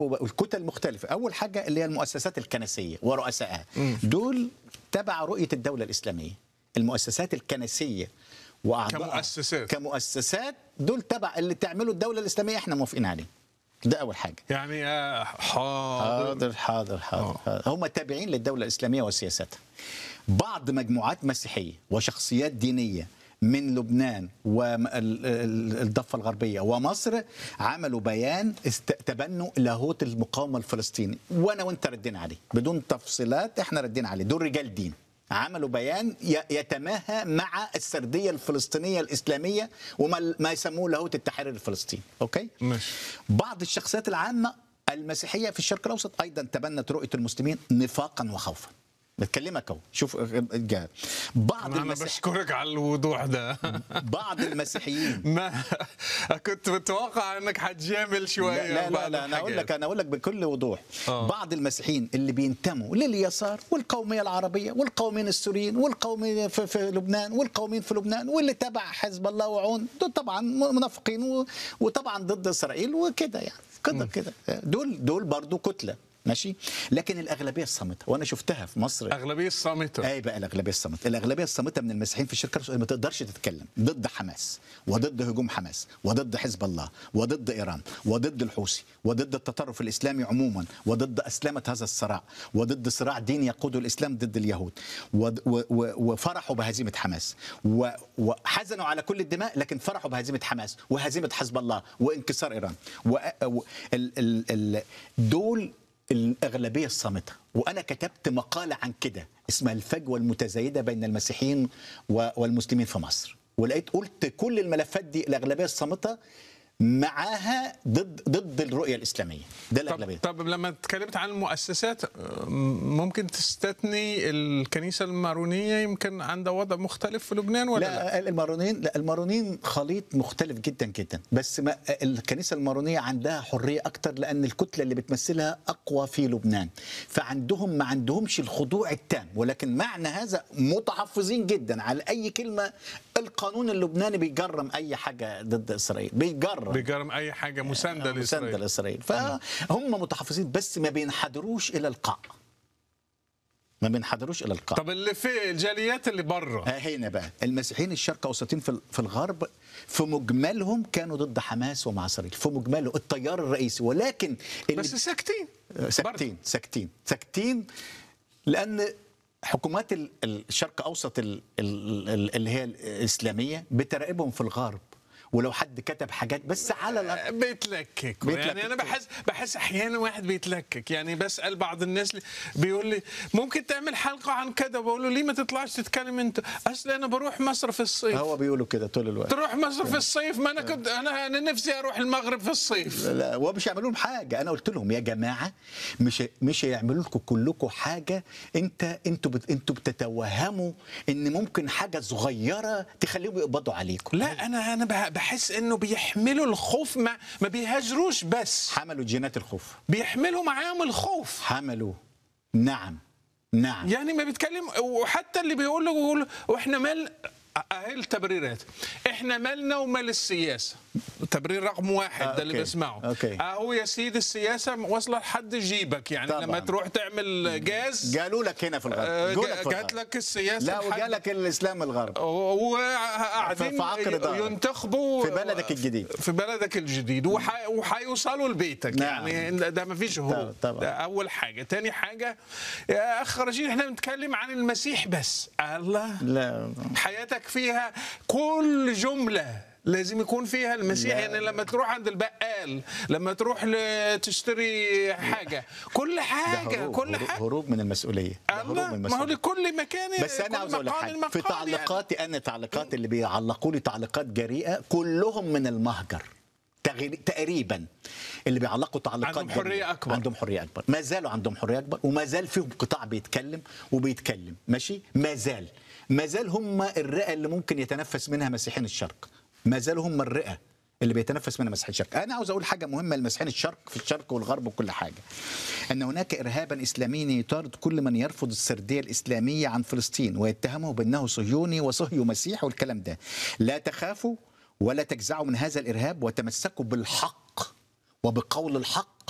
والكتل المختلفة أول حاجة اللي هي المؤسسات الكنسية ورؤسائها دول تبع رؤية الدولة الإسلامية المؤسسات الكنسية وأعضائها كمؤسسات. كمؤسسات دول تبع اللي تعمله الدولة الإسلامية احنا موافقين عليه ده أول حاجة يعني آه، حاضر حاضر حاضر حاضر, حاضر. هم تابعين للدولة الإسلامية وسياستها بعض مجموعات مسيحية وشخصيات دينية من لبنان والضفة الغربية ومصر عملوا بيان است- تبنوا لاهوت المقاومة الفلسطيني وأنا وأنت ردينا عليه بدون تفصيلات احنا ردينا عليه دول رجال دين عملوا بيان ي- يتماهى مع السردية الفلسطينية الإسلامية وما ما يسموه لاهوت التحرير الفلسطيني أوكي؟ ماشي بعض الشخصيات العامة المسيحية في الشرق الأوسط أيضا تبنت رؤية المسلمين نفاقا وخوفا بتكلمك اهو شوف الجهة. بعض انا المسيح... بشكرك على الوضوح ده بعض المسيحيين ما كنت متوقع انك حتجامل شويه لا لا لا, بعض لا انا اقول الحاجات. لك انا اقول لك بكل وضوح آه. بعض المسيحيين اللي بينتموا لليسار والقوميه العربيه والقوميين السوريين والقوميين في, في لبنان والقوميين في لبنان واللي تبع حزب الله وعون دول طبعا منافقين و- وطبعا ضد اسرائيل وكده يعني كده كده دول دول برضو كتله ماشي لكن الاغلبيه الصامته وانا شفتها في مصر اغلبيه صامته اي بقى الاغلبيه الصامته الاغلبيه الصامته من المسيحيين في الشرق الأوسط ما تقدرش تتكلم ضد حماس وضد هجوم حماس وضد حزب الله وضد ايران وضد الحوثي وضد التطرف الاسلامي عموما وضد اسلمه هذا الصراع وضد صراع ديني يقوده الاسلام ضد اليهود ود- و- و- وفرحوا بهزيمه حماس و- وحزنوا على كل الدماء لكن فرحوا بهزيمه حماس وهزيمه حزب الله وانكسار ايران و- و- ال- ال- ال- دول الأغلبية الصامتة وأنا كتبت مقالة عن كده اسمها الفجوة المتزايدة بين المسيحيين و- والمسلمين في مصر ولقيت قلت كل الملفات دي الأغلبية الصامتة معاها ضد ضد الرؤية الإسلامية ده الأغلبية طب, طب لما اتكلمت عن المؤسسات آه، ممكن تستثني الكنيسه المارونيه يمكن عندها وضع مختلف في لبنان ولا لا؟ لا المارونين لا المارونين خليط مختلف جدا جدا بس ما الكنيسه المارونيه عندها حريه اكتر لان الكتله اللي بتمثلها اقوى في لبنان فعندهم ما عندهمش الخضوع التام ولكن معنى هذا متحفظين جدا على اي كلمه القانون اللبناني بيجرم اي حاجه ضد اسرائيل بيجرم بجرم اي حاجه مسانده مسانده لاسرائيل لاسرائيل فهم متحفظين بس ما بينحدروش الى القاع ما بينحدروش الى القاع طب اللي في الجاليات اللي بره ها هنا بقى المسيحيين الشرق اوسطيين في في الغرب في مجملهم كانوا ضد حماس ومع اسرائيل في مجمله التيار الرئيسي ولكن اللي بس ساكتين ساكتين ساكتين ساكتين لان حكومات ال- ال- الشرق الاوسط ال- ال- ال- اللي هي الاسلاميه بتراقبهم في الغرب ولو حد كتب حاجات بس على الأقل بيتلكك بيتلكك. يعني انا بحس بحس احيانا واحد بيتلكك يعني بسال بعض الناس اللي بيقول لي ممكن تعمل حلقه عن كذا بقول له ليه ما تطلعش تتكلم انت اصل انا بروح مصر في الصيف هو بيقولوا كده طول الوقت تروح مصر في الصيف ما انا كنت انا انا نفسي اروح المغرب في الصيف لا ومش هيعملوا لهم حاجه انا قلت لهم يا جماعه مش مش هيعملوا لكم كلكم حاجه انت انتوا بت انتوا بتتوهموا ان ممكن حاجه صغيره تخليهم يقبضوا عليكم لا انا انا بح- بحس انه بيحملوا الخوف ما ما بيهاجروش بس حملوا جينات الخوف بيحملوا معاهم الخوف حملوا نعم نعم يعني ما بيتكلم وحتى اللي بيقول له بيقول له واحنا مال اهي التبريرات احنا مالنا ومال السياسه تبرير رقم واحد آه، ده اللي أوكي. بسمعه أوكي. اهو يا سيدي السياسه واصله لحد جيبك يعني طبعاً. لما تروح تعمل جاز قالوا لك هنا في الغرب آه، قالوا لك في جات الغرب. لك السياسه لا لحد- وجالك الاسلام الغرب وقاعدين في عقر دارك. ينتخبوا في بلدك الجديد. في بلدك الجديد وح- وحيوصلوا لبيتك نعم. يعني ده ما فيش هروب طبعاً. ده اول حاجه تاني حاجه يا اخ رشيد احنا بنتكلم عن المسيح بس الله لا حياتك فيها كل جمله لازم يكون فيها المسيح لا. يعني لما تروح عند البقال لما تروح ل- تشتري حاجه كل ده حاجه هروب كل هروب, حاجه هروب من المسؤوليه ده هروب الله من ما هو المسؤوليه لكل مكان بس انا كل عاوز اقول لك مقام حاجه المقال في يعني. تعليقاتي انا تعليقات اللي بيعلقوا لي تعليقات جريئه كلهم من المهجر تغري- تقريبا اللي بيعلقوا تعليقات عندهم حرية جريئة. أكبر. عندهم حريه اكبر ما زالوا عندهم حريه اكبر وما زال فيهم قطاع بيتكلم وبيتكلم ماشي ما زال ما زال هم الرئه اللي ممكن يتنفس منها مسيحيين الشرق ما زالوا هم الرئه اللي بيتنفس منها مسيحيين الشرق انا عاوز اقول حاجه مهمه لمسيحيين الشرق في الشرق والغرب وكل حاجه ان هناك ارهابا اسلاميا يطارد كل من يرفض السرديه الاسلاميه عن فلسطين ويتهمه بانه صهيوني وصهيو مسيح والكلام ده لا تخافوا ولا تجزعوا من هذا الارهاب وتمسكوا بالحق وبقول الحق